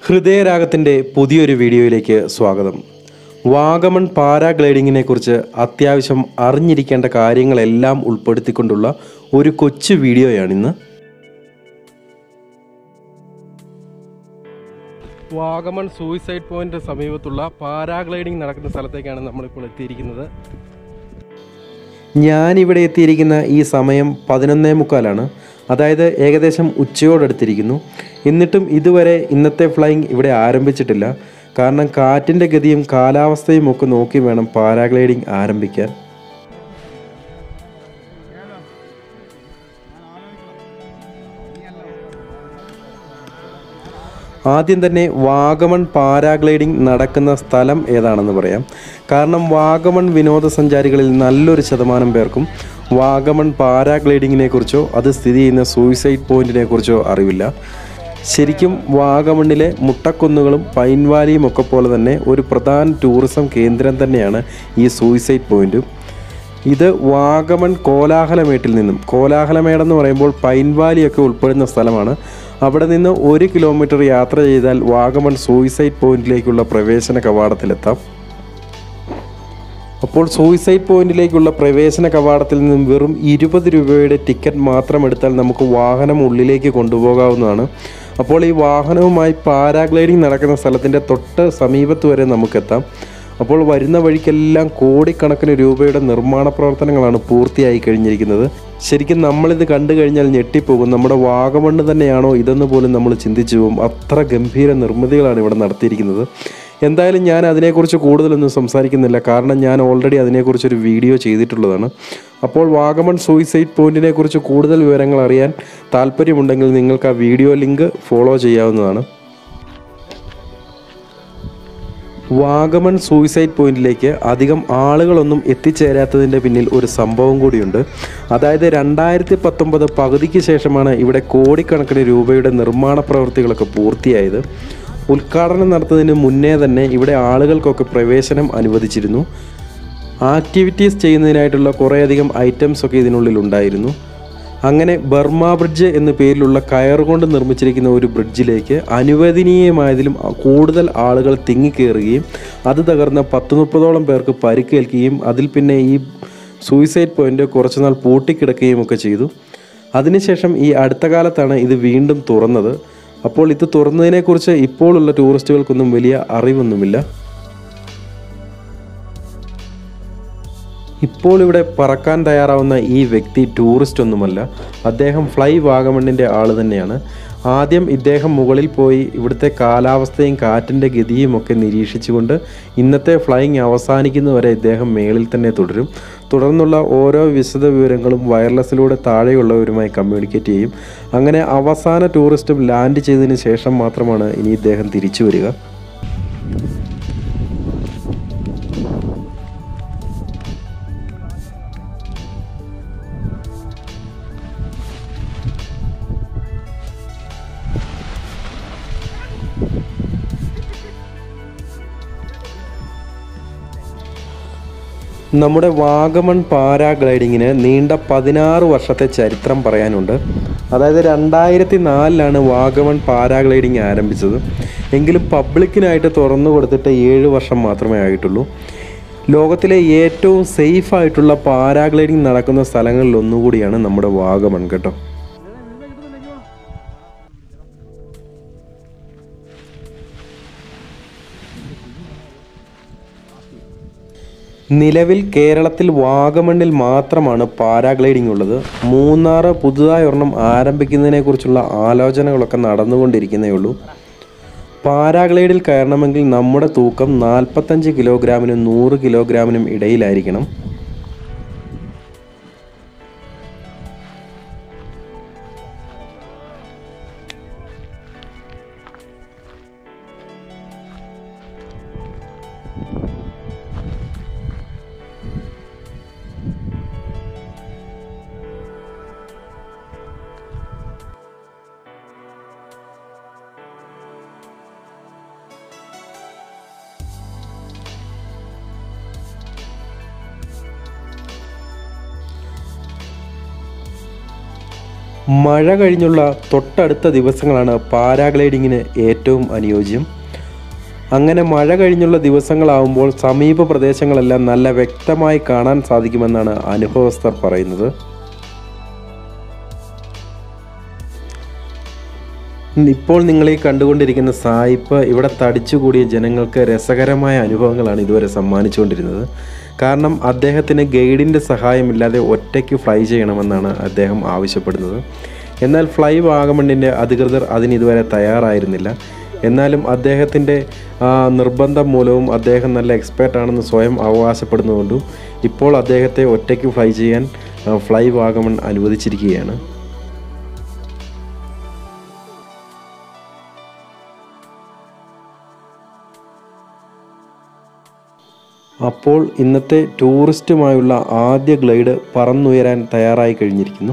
ഹൃദയരാഗത്തിൻ്റെ പുതിയൊരു വീഡിയോയിലേക്ക് സ്വാഗതം വാഗമൺ പാരാഗ്ലൈഡിങ്ങിനെ കുറിച്ച് അത്യാവശ്യം അറിഞ്ഞിരിക്കേണ്ട കാര്യങ്ങളെല്ലാം ഉൾപ്പെടുത്തിക്കൊണ്ടുള്ള ഒരു കൊച്ചു വീഡിയോയാണിന്ന് വാഗമൺ സൂയിസൈഡ് പോയിന്റ് സമീപത്തുള്ള പാരാഗ്ലൈഡിംഗ് നടക്കുന്ന സ്ഥലത്തേക്കാണ് നമ്മളിപ്പോൾ എത്തിയിരിക്കുന്നത് ഞാനിവിടെ എത്തിയിരിക്കുന്ന ഈ സമയം പതിനൊന്നേ മുക്കാലാണ് അതായത് ഏകദേശം ഉച്ചയോടടുത്തിരിക്കുന്നു എന്നിട്ടും ഇതുവരെ ഇന്നത്തെ ഫ്ലൈയിങ് ഇവിടെ ആരംഭിച്ചിട്ടില്ല കാരണം കാറ്റിൻ്റെ ഗതിയും കാലാവസ്ഥയും ഒക്കെ നോക്കി വേണം പാരാഗ്ലൈഡിംഗ് ആരംഭിക്കാൻ ആദ്യം തന്നെ വാഗമൺ പാരാഗ്ലൈഡിംഗ് നടക്കുന്ന സ്ഥലം ഏതാണെന്ന് പറയാം കാരണം വാഗമൺ വിനോദസഞ്ചാരികളിൽ നല്ലൊരു ശതമാനം പേർക്കും വാഗമൺ പാരാഗ്ലൈഡിങ്ങിനെ കുറിച്ചോ അത് സ്ഥിതി ചെയ്യുന്ന സൂയിസൈഡ് പോയിന്റിനെ കുറിച്ചോ അറിവില്ല ശരിക്കും വാഗമണ്ണിലെ മുട്ടക്കുന്നുകളും പൈൻ വാലിയും ഒക്കെ പോലെ തന്നെ ഒരു പ്രധാന ടൂറിസം കേന്ദ്രം തന്നെയാണ് ഈ സൂയിസൈഡ് പോയിന്റും ഇത് വാഗമൺ കോലാഹലമേട്ടിൽ നിന്നും കോലാഹലമേട് എന്ന് പറയുമ്പോൾ പൈൻ വാലിയൊക്കെ ഉൾപ്പെടുന്ന സ്ഥലമാണ് അവിടെ നിന്ന് ഒരു കിലോമീറ്റർ യാത്ര ചെയ്താൽ വാഗമൺ സൂയിസൈഡ് പോയിന്റിലേക്കുള്ള പ്രവേശന കവാടത്തിലെത്താം അപ്പോൾ സൂയിസൈഡ് പോയിന്റിലേക്കുള്ള പ്രവേശന കവാടത്തിൽ നിന്നും വെറും ഇരുപത് രൂപയുടെ ടിക്കറ്റ് മാത്രം എടുത്താൽ നമുക്ക് വാഹനം ഉള്ളിലേക്ക് കൊണ്ടുപോകാവുന്നതാണ് അപ്പോൾ ഈ വാഹനവുമായി പാരാഗ്ലൈഡിംഗ് നടക്കുന്ന സ്ഥലത്തിൻ്റെ തൊട്ട് സമീപത്ത് വരെ നമുക്കെത്താം അപ്പോൾ വരുന്ന വഴിക്കെല്ലാം കോടിക്കണക്കിന് രൂപയുടെ നിർമ്മാണ പ്രവർത്തനങ്ങളാണ് പൂർത്തിയായി കഴിഞ്ഞിരിക്കുന്നത് ശരിക്കും നമ്മളിത് കണ്ടു കഴിഞ്ഞാൽ ഞെട്ടിപ്പോകും നമ്മുടെ വാഗമണ്ണ് തന്നെയാണോ ഇതെന്ന് പോലും നമ്മൾ ചിന്തിച്ചു പോകും അത്ര ഗംഭീര നിർമ്മിതികളാണ് ഇവിടെ നടത്തിയിരിക്കുന്നത് എന്തായാലും ഞാൻ അതിനെക്കുറിച്ച് കൂടുതലൊന്നും സംസാരിക്കുന്നില്ല കാരണം ഞാൻ ഓൾറെഡി അതിനെക്കുറിച്ചൊരു വീഡിയോ ചെയ്തിട്ടുള്ളതാണ് അപ്പോൾ വാഗമൺ സൂയിസൈഡ് പോയിന്റിനെ കുറിച്ച് കൂടുതൽ വിവരങ്ങൾ അറിയാൻ താല്പര്യമുണ്ടെങ്കിൽ നിങ്ങൾക്ക് ആ വീഡിയോ ലിങ്ക് ഫോളോ ചെയ്യാവുന്നതാണ് വാഗമൺ സൂയിസൈഡ് പോയിന്റിലേക്ക് അധികം ആളുകളൊന്നും എത്തിച്ചേരാത്തതിൻ്റെ പിന്നിൽ ഒരു സംഭവം കൂടിയുണ്ട് അതായത് രണ്ടായിരത്തി പത്തൊമ്പത് പകുതിക്ക് ശേഷമാണ് ഇവിടെ കോടിക്കണക്കിന് രൂപയുടെ നിർമ്മാണ പ്രവൃത്തികളൊക്കെ പൂർത്തിയായത് ഉദ്ഘാടനം നടത്തുന്നതിന് മുന്നേ തന്നെ ഇവിടെ ആളുകൾക്കൊക്കെ പ്രവേശനം അനുവദിച്ചിരുന്നു ആക്ടിവിറ്റീസ് ചെയ്യുന്നതിനായിട്ടുള്ള കുറേയധികം ഐറ്റംസ് ഒക്കെ ഇതിനുള്ളിൽ ഉണ്ടായിരുന്നു അങ്ങനെ ബർമ ബ്രിഡ്ജ് എന്ന പേരിലുള്ള കയറുകൊണ്ട് നിർമ്മിച്ചിരിക്കുന്ന ഒരു ബ്രിഡ്ജിലേക്ക് അനുവദനീയമായതിലും കൂടുതൽ ആളുകൾ തിങ്ങിക്കയറുകയും അത് തകർന്ന പത്ത് മുപ്പതോളം പേർക്ക് പരിക്കേൽക്കുകയും അതിൽ പിന്നെ ഈ സൂയിസൈഡ് പോയിന്റ് കുറച്ചുനാൾ പൂട്ടിക്കിടക്കുകയും ഒക്കെ ചെയ്തു അതിനുശേഷം ഈ അടുത്ത കാലത്താണ് ഇത് വീണ്ടും തുറന്നത് അപ്പോൾ ഇത് തുറന്നതിനെക്കുറിച്ച് ഇപ്പോഴുള്ള ടൂറിസ്റ്റുകൾക്കൊന്നും വലിയ അറിവൊന്നുമില്ല ഇപ്പോൾ ഇവിടെ പറക്കാൻ തയ്യാറാവുന്ന ഈ വ്യക്തി ടൂറിസ്റ്റ് ഒന്നുമല്ല അദ്ദേഹം ഫ്ലൈ വാഗമണ്ണിൻ്റെ ആൾ തന്നെയാണ് ആദ്യം ഇദ്ദേഹം മുകളിൽ പോയി ഇവിടുത്തെ കാലാവസ്ഥയും കാറ്റിൻ്റെ ഗതിയും ഒക്കെ നിരീക്ഷിച്ചുകൊണ്ട് ഇന്നത്തെ ഫ്ലൈയിങ് അവസാനിക്കുന്നവരെ ഇദ്ദേഹം മേളിൽ തന്നെ തുടരും തുടർന്നുള്ള ഓരോ വിശദ വിവരങ്ങളും വയർലെസ്സിലൂടെ താഴെയുള്ളവരുമായി കമ്മ്യൂണിക്കേറ്റ് ചെയ്യും അങ്ങനെ അവസാന ടൂറിസ്റ്റും ലാൻഡ് ചെയ്തതിന് ശേഷം മാത്രമാണ് ഇനി ഇദ്ദേഹം തിരിച്ചു വരിക നമ്മുടെ വാഗമൺ പാരാഗ്ലൈഡിങ്ങിന് നീണ്ട പതിനാറ് വർഷത്തെ ചരിത്രം പറയാനുണ്ട് അതായത് രണ്ടായിരത്തി നാലിലാണ് വാഗമൺ പാരാഗ്ലൈഡിങ് ആരംഭിച്ചത് എങ്കിലും പബ്ലിക്കിനായിട്ട് തുറന്നു കൊടുത്തിട്ട് ഏഴ് വർഷം മാത്രമേ ആയിട്ടുള്ളൂ ലോകത്തിലെ ഏറ്റവും സേഫ് ആയിട്ടുള്ള പാരാഗ്ലൈഡിങ് നടക്കുന്ന സ്ഥലങ്ങളിൽ ഒന്നുകൂടിയാണ് നമ്മുടെ വാഗമൺ കേട്ടോ നിലവിൽ കേരളത്തിൽ വാഗമണ്ണിൽ മാത്രമാണ് പാരാഗ്ലൈഡിംഗ് ഉള്ളത് മൂന്നാർ പുതുതായി ഒരെണ്ണം ആരംഭിക്കുന്നതിനെക്കുറിച്ചുള്ള ആലോചനകളൊക്കെ നടന്നുകൊണ്ടിരിക്കുന്നേ ഉള്ളൂ പാരാഗ്ലൈഡിൽ കയറണമെങ്കിൽ നമ്മുടെ തൂക്കം നാൽപ്പത്തഞ്ച് കിലോഗ്രാമിനും നൂറ് കിലോഗ്രാമിനും ഇടയിലായിരിക്കണം മഴ കഴിഞ്ഞുള്ള തൊട്ടടുത്ത ദിവസങ്ങളാണ് പാരാഗ്ലൈഡിങ്ങിന് ഏറ്റവും അനുയോജ്യം അങ്ങനെ മഴ കഴിഞ്ഞുള്ള ദിവസങ്ങളാവുമ്പോൾ സമീപ പ്രദേശങ്ങളെല്ലാം നല്ല വ്യക്തമായി കാണാൻ സാധിക്കുമെന്നാണ് അനുഭവസ്ഥർ പറയുന്നത് ഇപ്പോൾ നിങ്ങൾ ഈ കണ്ടുകൊണ്ടിരിക്കുന്ന സായിപ്പ് ഇവിടെ തടിച്ചുകൂടിയ ജനങ്ങൾക്ക് രസകരമായ അനുഭവങ്ങളാണ് ഇതുവരെ സമ്മാനിച്ചുകൊണ്ടിരുന്നത് കാരണം അദ്ദേഹത്തിന് ഗൈഡിൻ്റെ സഹായമില്ലാതെ ഒറ്റയ്ക്ക് ഫ്ലൈ ചെയ്യണമെന്നാണ് അദ്ദേഹം ആവശ്യപ്പെടുന്നത് എന്നാൽ ഫ്ലൈ വാഗമണ്ണിൻ്റെ അധികൃതർ അതിന് ഇതുവരെ തയ്യാറായിരുന്നില്ല എന്നാലും അദ്ദേഹത്തിൻ്റെ ആ നിർബന്ധം മൂലവും അദ്ദേഹം നല്ല എക്സ്പേർട്ടാണെന്ന് സ്വയം അവകാശപ്പെടുന്നതുകൊണ്ടും ഇപ്പോൾ അദ്ദേഹത്തെ ഒറ്റയ്ക്ക് ഫ്ലൈ ചെയ്യാൻ ആ, ഫ്ലൈ വാഗമൺ അനുവദിച്ചിരിക്കുകയാണ് അപ്പോൾ ഇന്നത്തെ ടൂറിസ്റ്റുമായുള്ള ആദ്യ ഗ്ലൈഡ് പറന്നുയരാൻ തയ്യാറായി കഴിഞ്ഞിരിക്കുന്നു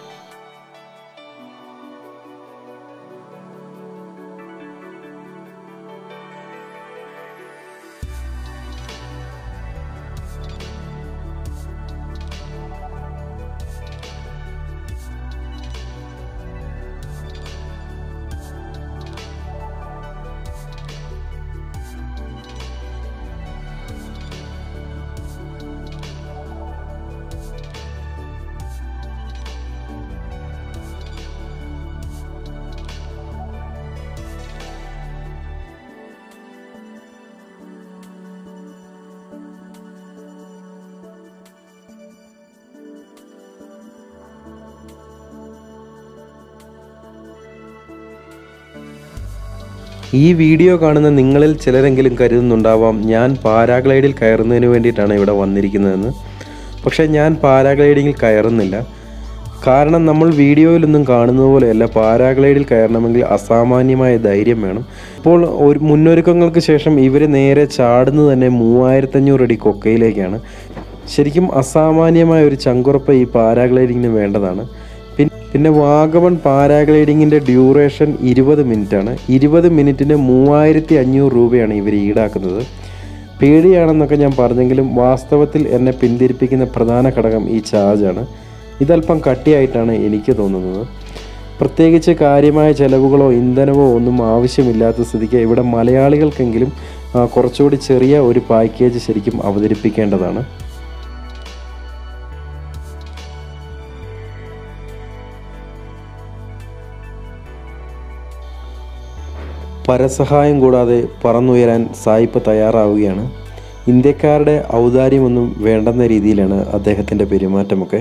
ഈ വീഡിയോ കാണുന്ന നിങ്ങളിൽ ചിലരെങ്കിലും കരുതുന്നുണ്ടാവാം ഞാൻ പാരാഗ്ലൈഡിൽ കയറുന്നതിന് വേണ്ടിയിട്ടാണ് ഇവിടെ വന്നിരിക്കുന്നതെന്ന് പക്ഷേ ഞാൻ പാരാഗ്ലൈഡിങ്ങിൽ കയറുന്നില്ല കാരണം നമ്മൾ വീഡിയോയിലൊന്നും കാണുന്നത് പോലെയല്ല പാരാഗ്ലൈഡിൽ കയറണമെങ്കിൽ അസാമാന്യമായ ധൈര്യം വേണം ഇപ്പോൾ ഒരു മുന്നൊരുക്കങ്ങൾക്ക് ശേഷം ഇവർ നേരെ ചാടുന്നത് തന്നെ മൂവായിരത്തഞ്ഞൂറ് അടി കൊക്കയിലേക്കാണ് ശരിക്കും അസാമാന്യമായ ഒരു ചങ്കുറപ്പ് ഈ പാരാഗ്ലൈഡിങ്ങിന് വേണ്ടതാണ് പിൻ- പിന്നെ വാഗമൺ പാരാഗ്ലൈഡിങ്ങിൻ്റെ ഡ്യൂറേഷൻ ഇരുപത് ആണ് ഇരുപത് മിനിറ്റിന് മൂവായിരത്തി അഞ്ഞൂറ് രൂപയാണ് ഇവർ ഈടാക്കുന്നത് പേടിയാണെന്നൊക്കെ ഞാൻ പറഞ്ഞെങ്കിലും വാസ്തവത്തിൽ എന്നെ പിന്തിരിപ്പിക്കുന്ന പ്രധാന ഘടകം ഈ ചാർജാണ് ഇതല്പം കട്ടിയായിട്ടാണ് എനിക്ക് തോന്നുന്നത് പ്രത്യേകിച്ച് കാര്യമായ ചെലവുകളോ ഇന്ധനമോ ഒന്നും ആവശ്യമില്ലാത്ത സ്ഥിതിക്ക് ഇവിടെ മലയാളികൾക്കെങ്കിലും ആ, കുറച്ചുകൂടി ചെറിയ ഒരു പാക്കേജ് ശരിക്കും അവതരിപ്പിക്കേണ്ടതാണ് പരസഹായം കൂടാതെ പറന്നുയരാൻ സായിപ്പ് തയ്യാറാവുകയാണ് ഇന്ത്യക്കാരുടെ ഔദാര്യമൊന്നും വേണ്ടെന്ന രീതിയിലാണ് അദ്ദേഹത്തിൻ്റെ പെരുമാറ്റമൊക്കെ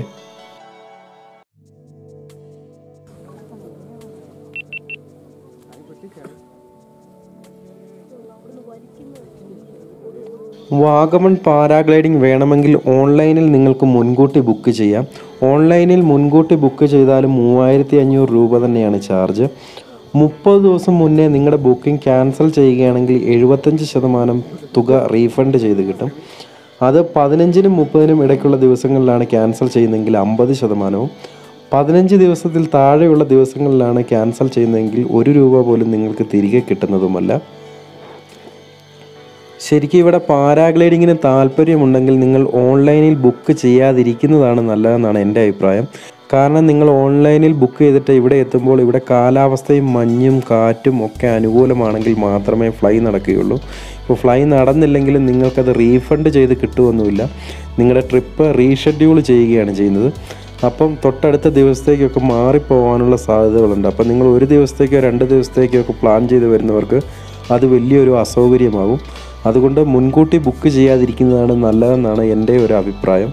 വാഗമൺ പാരാഗ്ലൈഡിംഗ് വേണമെങ്കിൽ ഓൺലൈനിൽ നിങ്ങൾക്ക് മുൻകൂട്ടി ബുക്ക് ചെയ്യാം ഓൺലൈനിൽ മുൻകൂട്ടി ബുക്ക് ചെയ്താലും മൂവായിരത്തി അഞ്ഞൂറ് രൂപ തന്നെയാണ് ചാർജ് മുപ്പത് ദിവസം മുന്നേ നിങ്ങളുടെ ബുക്കിംഗ് ക്യാൻസൽ ചെയ്യുകയാണെങ്കിൽ എഴുപത്തഞ്ച് ശതമാനം തുക റീഫണ്ട് ചെയ്ത് കിട്ടും അത് പതിനഞ്ചിനും മുപ്പതിനും ഇടയ്ക്കുള്ള ദിവസങ്ങളിലാണ് ക്യാൻസൽ ചെയ്യുന്നതെങ്കിൽ അമ്പത് ശതമാനവും പതിനഞ്ച് ദിവസത്തിൽ താഴെയുള്ള ദിവസങ്ങളിലാണ് ക്യാൻസൽ ചെയ്യുന്നതെങ്കിൽ ഒരു രൂപ പോലും നിങ്ങൾക്ക് തിരികെ കിട്ടുന്നതുമല്ല ശരിക്കും ഇവിടെ പാരാഗ്ലൈഡിങ്ങിന് താല്പര്യമുണ്ടെങ്കിൽ നിങ്ങൾ ഓൺലൈനിൽ ബുക്ക് ചെയ്യാതിരിക്കുന്നതാണ് നല്ലതെന്നാണ് എൻ്റെ അഭിപ്രായം കാരണം നിങ്ങൾ ഓൺലൈനിൽ ബുക്ക് ചെയ്തിട്ട് ഇവിടെ എത്തുമ്പോൾ ഇവിടെ കാലാവസ്ഥയും മഞ്ഞും കാറ്റും ഒക്കെ അനുകൂലമാണെങ്കിൽ മാത്രമേ ഫ്ലൈ നടക്കുകയുള്ളൂ ഇപ്പോൾ ഫ്ലൈ നടന്നില്ലെങ്കിലും നിങ്ങൾക്കത് റീഫണ്ട് ചെയ്ത് കിട്ടുമൊന്നുമില്ല നിങ്ങളുടെ ട്രിപ്പ് റീഷെഡ്യൂൾ ചെയ്യുകയാണ് ചെയ്യുന്നത് അപ്പം തൊട്ടടുത്ത ദിവസത്തേക്കൊക്കെ മാറിപ്പോകാനുള്ള സാധ്യതകളുണ്ട് അപ്പം നിങ്ങൾ ഒരു ദിവസത്തേക്കോ രണ്ട് ദിവസത്തേക്കോ ഒക്കെ പ്ലാൻ ചെയ്ത് വരുന്നവർക്ക് അത് വലിയൊരു അസൗകര്യമാകും അതുകൊണ്ട് മുൻകൂട്ടി ബുക്ക് ചെയ്യാതിരിക്കുന്നതാണ് നല്ലതെന്നാണ് എൻ്റെ ഒരു അഭിപ്രായം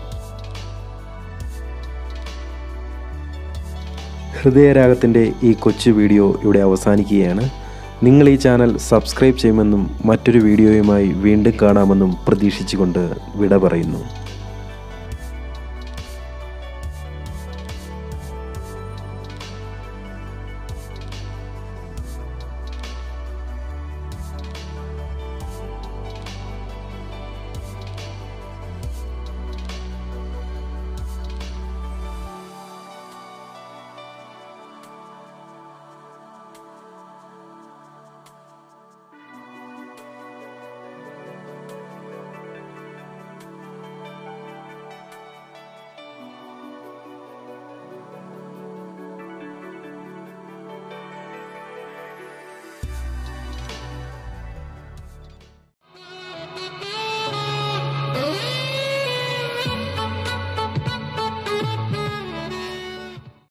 ഹൃദയരാഗത്തിൻ്റെ ഈ കൊച്ചു വീഡിയോ ഇവിടെ അവസാനിക്കുകയാണ് നിങ്ങൾ ഈ ചാനൽ സബ്സ്ക്രൈബ് ചെയ്യുമെന്നും മറ്റൊരു വീഡിയോയുമായി വീണ്ടും കാണാമെന്നും പ്രതീക്ഷിച്ചുകൊണ്ട് വിട പറയുന്നു